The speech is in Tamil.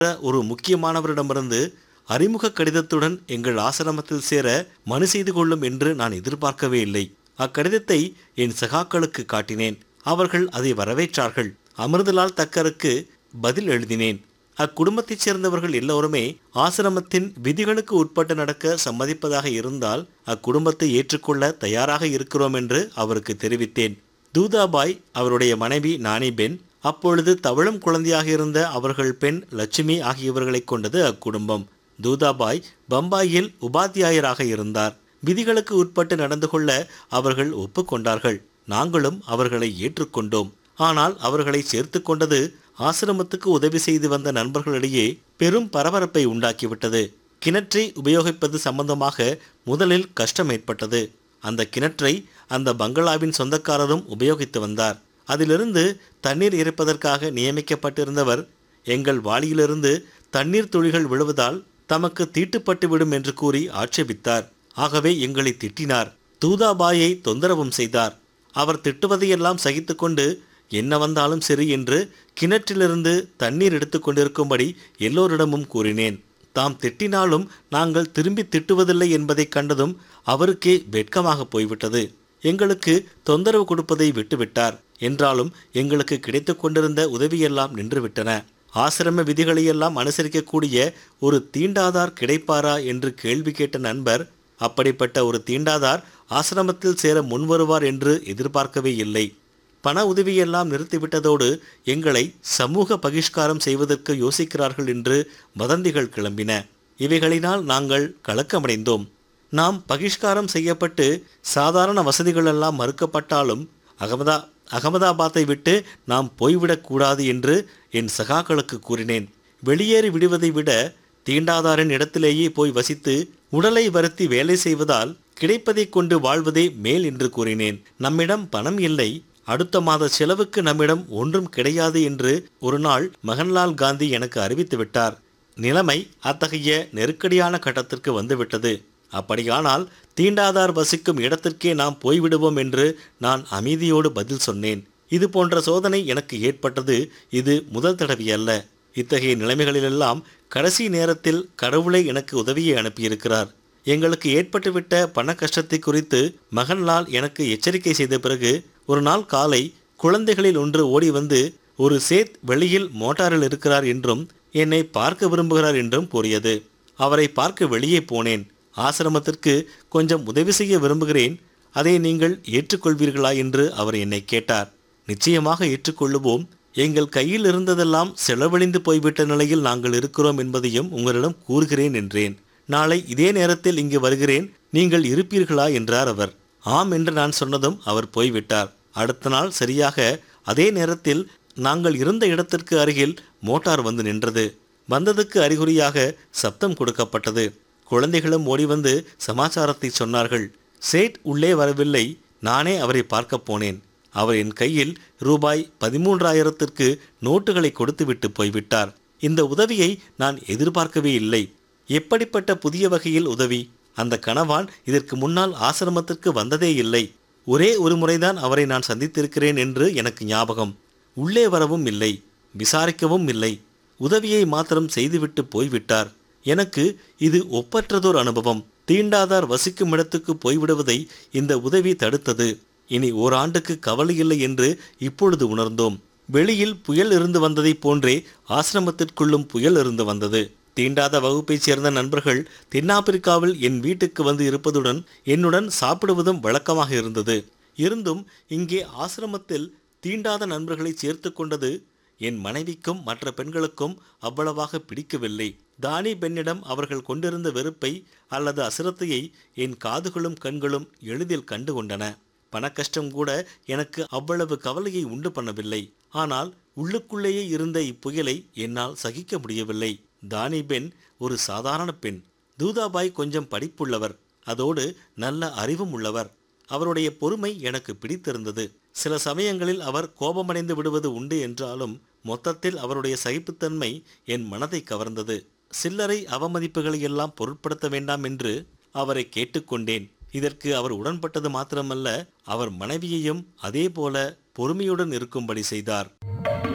ஒரு முக்கியமானவரிடமிருந்து அறிமுக கடிதத்துடன் எங்கள் ஆசிரமத்தில் சேர மனு செய்து கொள்ளும் என்று நான் எதிர்பார்க்கவே இல்லை அக்கடிதத்தை என் சகாக்களுக்கு காட்டினேன் அவர்கள் அதை வரவேற்றார்கள் அமிர்தலால் தக்கருக்கு பதில் எழுதினேன் அக்குடும்பத்தைச் சேர்ந்தவர்கள் எல்லோருமே ஆசிரமத்தின் விதிகளுக்கு உட்பட்டு நடக்க சம்மதிப்பதாக இருந்தால் அக்குடும்பத்தை ஏற்றுக்கொள்ள தயாராக இருக்கிறோம் என்று அவருக்கு தெரிவித்தேன் தூதாபாய் அவருடைய மனைவி நானிபென் அப்பொழுது தவழும் குழந்தையாக இருந்த அவர்கள் பெண் லட்சுமி ஆகியவர்களைக் கொண்டது அக்குடும்பம் தூதாபாய் பம்பாயில் உபாத்தியாயராக இருந்தார் விதிகளுக்கு உட்பட்டு நடந்து கொள்ள அவர்கள் ஒப்புக்கொண்டார்கள் நாங்களும் அவர்களை ஏற்றுக்கொண்டோம் ஆனால் அவர்களை சேர்த்து கொண்டது ஆசிரமத்துக்கு உதவி செய்து வந்த நண்பர்களிடையே பெரும் பரபரப்பை உண்டாக்கிவிட்டது கிணற்றை உபயோகிப்பது சம்பந்தமாக முதலில் கஷ்டம் ஏற்பட்டது அந்த கிணற்றை அந்த பங்களாவின் சொந்தக்காரரும் உபயோகித்து வந்தார் அதிலிருந்து தண்ணீர் இறைப்பதற்காக நியமிக்கப்பட்டிருந்தவர் எங்கள் வாளியிலிருந்து தண்ணீர் துளிகள் விழுவதால் தமக்கு தீட்டுப்பட்டு விடும் என்று கூறி ஆட்சேபித்தார் ஆகவே எங்களை திட்டினார் தூதாபாயை தொந்தரவும் செய்தார் அவர் திட்டுவதையெல்லாம் சகித்துக்கொண்டு என்ன வந்தாலும் சரி என்று கிணற்றிலிருந்து தண்ணீர் எடுத்துக் கொண்டிருக்கும்படி எல்லோரிடமும் கூறினேன் தாம் திட்டினாலும் நாங்கள் திரும்பி திட்டுவதில்லை என்பதைக் கண்டதும் அவருக்கே வெட்கமாக போய்விட்டது எங்களுக்கு தொந்தரவு கொடுப்பதை விட்டுவிட்டார் என்றாலும் எங்களுக்கு கிடைத்து கொண்டிருந்த உதவியெல்லாம் நின்றுவிட்டன ஆசிரம விதிகளையெல்லாம் அனுசரிக்கக்கூடிய ஒரு தீண்டாதார் கிடைப்பாரா என்று கேள்வி கேட்ட நண்பர் அப்படிப்பட்ட ஒரு தீண்டாதார் ஆசிரமத்தில் சேர முன்வருவார் என்று எதிர்பார்க்கவே இல்லை பண உதவியெல்லாம் நிறுத்திவிட்டதோடு எங்களை சமூக பகிஷ்காரம் செய்வதற்கு யோசிக்கிறார்கள் என்று வதந்திகள் கிளம்பின இவைகளினால் நாங்கள் கலக்கமடைந்தோம் நாம் பகிஷ்காரம் செய்யப்பட்டு சாதாரண வசதிகளெல்லாம் மறுக்கப்பட்டாலும் அகமதா அகமதாபாத்தை விட்டு நாம் போய்விடக்கூடாது என்று என் சகாக்களுக்கு கூறினேன் வெளியேறி விடுவதை விட தீண்டாதாரின் இடத்திலேயே போய் வசித்து உடலை வருத்தி வேலை செய்வதால் கிடைப்பதைக் கொண்டு வாழ்வதே மேல் என்று கூறினேன் நம்மிடம் பணம் இல்லை அடுத்த மாத செலவுக்கு நம்மிடம் ஒன்றும் கிடையாது என்று ஒரு நாள் மகன்லால் காந்தி எனக்கு அறிவித்து விட்டார் நிலைமை அத்தகைய நெருக்கடியான கட்டத்திற்கு வந்துவிட்டது அப்படியானால் தீண்டாதார் வசிக்கும் இடத்திற்கே நாம் போய்விடுவோம் என்று நான் அமைதியோடு பதில் சொன்னேன் இது போன்ற சோதனை எனக்கு ஏற்பட்டது இது முதல் தடவை அல்ல இத்தகைய நிலைமைகளிலெல்லாம் கடைசி நேரத்தில் கடவுளை எனக்கு உதவியை அனுப்பியிருக்கிறார் எங்களுக்கு ஏற்பட்டுவிட்ட பண கஷ்டத்தை குறித்து மகன்லால் எனக்கு எச்சரிக்கை செய்த பிறகு ஒரு நாள் காலை குழந்தைகளில் ஒன்று ஓடி வந்து ஒரு சேத் வெளியில் மோட்டாரில் இருக்கிறார் என்றும் என்னை பார்க்க விரும்புகிறார் என்றும் கூறியது அவரை பார்க்க வெளியே போனேன் ஆசிரமத்திற்கு கொஞ்சம் உதவி செய்ய விரும்புகிறேன் அதை நீங்கள் ஏற்றுக்கொள்வீர்களா என்று அவர் என்னை கேட்டார் நிச்சயமாக ஏற்றுக்கொள்ளுவோம் எங்கள் கையில் இருந்ததெல்லாம் செலவழிந்து போய்விட்ட நிலையில் நாங்கள் இருக்கிறோம் என்பதையும் உங்களிடம் கூறுகிறேன் என்றேன் நாளை இதே நேரத்தில் இங்கு வருகிறேன் நீங்கள் இருப்பீர்களா என்றார் அவர் ஆம் என்று நான் சொன்னதும் அவர் போய்விட்டார் அடுத்த நாள் சரியாக அதே நேரத்தில் நாங்கள் இருந்த இடத்திற்கு அருகில் மோட்டார் வந்து நின்றது வந்ததுக்கு அறிகுறியாக சப்தம் கொடுக்கப்பட்டது குழந்தைகளும் ஓடி வந்து சமாச்சாரத்தை சொன்னார்கள் சேட் உள்ளே வரவில்லை நானே அவரை பார்க்க போனேன் அவர் என் கையில் ரூபாய் பதிமூன்றாயிரத்திற்கு நோட்டுகளை கொடுத்துவிட்டு போய்விட்டார் இந்த உதவியை நான் எதிர்பார்க்கவே இல்லை எப்படிப்பட்ட புதிய வகையில் உதவி அந்த கணவான் இதற்கு முன்னால் ஆசிரமத்திற்கு வந்ததே இல்லை ஒரே ஒரு முறைதான் அவரை நான் சந்தித்திருக்கிறேன் என்று எனக்கு ஞாபகம் உள்ளே வரவும் இல்லை விசாரிக்கவும் இல்லை உதவியை மாத்திரம் செய்துவிட்டு போய்விட்டார் எனக்கு இது ஒப்பற்றதொரு அனுபவம் தீண்டாதார் வசிக்கும் இடத்துக்கு போய்விடுவதை இந்த உதவி தடுத்தது இனி ஓராண்டுக்கு கவலை இல்லை என்று இப்பொழுது உணர்ந்தோம் வெளியில் புயல் இருந்து வந்ததைப் போன்றே ஆசிரமத்திற்குள்ளும் புயல் இருந்து வந்தது தீண்டாத வகுப்பைச் சேர்ந்த நண்பர்கள் தென்னாப்பிரிக்காவில் என் வீட்டுக்கு வந்து இருப்பதுடன் என்னுடன் சாப்பிடுவதும் வழக்கமாக இருந்தது இருந்தும் இங்கே ஆசிரமத்தில் தீண்டாத நண்பர்களை சேர்த்து கொண்டது என் மனைவிக்கும் மற்ற பெண்களுக்கும் அவ்வளவாக பிடிக்கவில்லை தானி பெண்ணிடம் அவர்கள் கொண்டிருந்த வெறுப்பை அல்லது அசிரத்தையை என் காதுகளும் கண்களும் எளிதில் கண்டு கொண்டன பணக்கஷ்டம் கூட எனக்கு அவ்வளவு கவலையை உண்டு பண்ணவில்லை ஆனால் உள்ளுக்குள்ளேயே இருந்த இப்புயலை என்னால் சகிக்க முடியவில்லை தானி பெண் ஒரு சாதாரண பெண் தூதாபாய் கொஞ்சம் படிப்புள்ளவர் அதோடு நல்ல அறிவும் உள்ளவர் அவருடைய பொறுமை எனக்கு பிடித்திருந்தது சில சமயங்களில் அவர் கோபமடைந்து விடுவது உண்டு என்றாலும் மொத்தத்தில் அவருடைய சகிப்புத்தன்மை என் மனதை கவர்ந்தது சில்லறை அவமதிப்புகளை எல்லாம் பொருட்படுத்த வேண்டாம் என்று அவரை கேட்டுக்கொண்டேன் இதற்கு அவர் உடன்பட்டது மாத்திரமல்ல அவர் மனைவியையும் அதே போல பொறுமையுடன் இருக்கும்படி செய்தார்